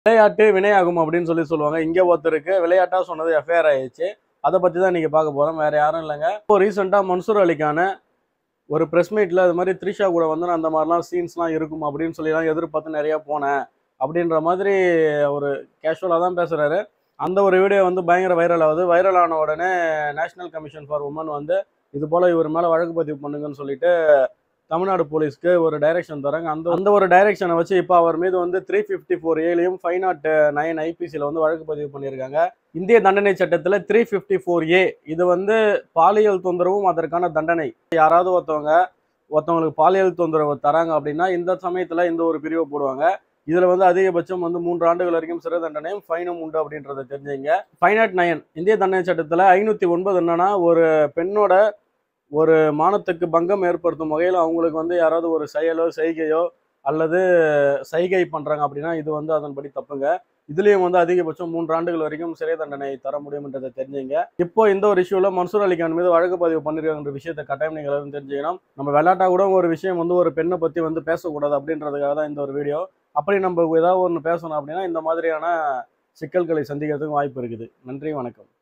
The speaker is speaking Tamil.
விளையாட்டு வினையாகும் அப்படின்னு சொல்லி சொல்லுவாங்க இங்க ஒருத்தருக்கு விளையாட்டா சொன்னது எஃப்ஐஆர் ஆயிடுச்சு அதை பத்தி தான் இன்னைக்கு பார்க்க போறோம் வேற யாரும் இல்லைங்க இப்போ ரீசெண்டாக மன்சூர் அலிக்கான ஒரு ப்ரெஸ் மீட்ல இது மாதிரி த்ரிஷா கூட வந்து நான் அந்த மாதிரிலாம் சீன்ஸ்லாம் இருக்கும் அப்படின்னு சொல்லிலாம் எதிர்பார்த்து நிறைய போனேன் அப்படின்ற மாதிரி ஒரு கேஷுவலாக தான் பேசுறாரு அந்த ஒரு வீடியோ வந்து பயங்கர வைரல் ஆகுது வைரல் ஆன உடனே நேஷனல் கமிஷன் ஃபார் உமன் வந்து இது போல இவர் மேல வழக்கு பதிவு பண்ணுங்கன்னு சொல்லிட்டு தமிழ்நாடு போலீஸ்க்கு ஒரு டைரக்ஷன் தராங்க அந்த அந்த ஒரு டைரக்ஷனை வச்சு இப்போ அவர் மீது வந்து த்ரீ ஃபிஃப்டி ஃபோர் ஏலையும் ஃபைவ் நாட் நைன் ஐபிசியில் வந்து வழக்கு பதிவு பண்ணியிருக்காங்க இந்திய தண்டனை சட்டத்தில் த்ரீ ஃபிஃப்டி ஃபோர் ஏ இது வந்து பாலியல் தொந்தரவும் அதற்கான தண்டனை யாராவது ஒருத்தவங்க ஒருத்தவங்களுக்கு பாலியல் தொந்தரவு தராங்க அப்படின்னா இந்த சமயத்தில் இந்த ஒரு பிரிவை போடுவாங்க இதுல வந்து அதிகபட்சம் வந்து மூன்று ஆண்டுகள் வரைக்கும் சிறை தண்டனையும் ஃபைனும் உண்டு அப்படின்றத தெரிஞ்சுங்க ஃபைவ் நாட் நைன் இந்திய தண்டனை சட்டத்தில் ஐநூற்றி ஒன்பது என்னன்னா ஒரு பெண்ணோட ஒரு மானத்துக்கு பங்கம் ஏற்படுத்தும் வகையில் அவங்களுக்கு வந்து யாராவது ஒரு செயலோ செய்கையோ அல்லது சைகை பண்றாங்க அப்படின்னா இது வந்து அதன்படி தப்புங்க இதுலயும் வந்து அதிகபட்சம் மூன்று ஆண்டுகள் வரைக்கும் சிறை தண்டனை தர முடியும்ன்றதை தெரிஞ்சுங்க இப்போ இந்த ஒரு இஷ்யூல மன்சூர் அலிகான் மீது வழக்கு பதிவு பண்ணிருக்காங்கன்ற விஷயத்தை கட்டாயம் நீங்கள் எல்லாரும் தெரிஞ்சுக்கணும் நம்ம விளையாட்டா கூட ஒரு விஷயம் வந்து ஒரு பெண்ணை பத்தி வந்து பேசக்கூடாது அப்படின்றதுக்காக தான் இந்த ஒரு வீடியோ அப்படி நம்ம ஏதாவது ஒன்று பேசணும் அப்படின்னா இந்த மாதிரியான சிக்கல்களை சந்திக்கிறதுக்கு வாய்ப்பு இருக்குது நன்றி வணக்கம்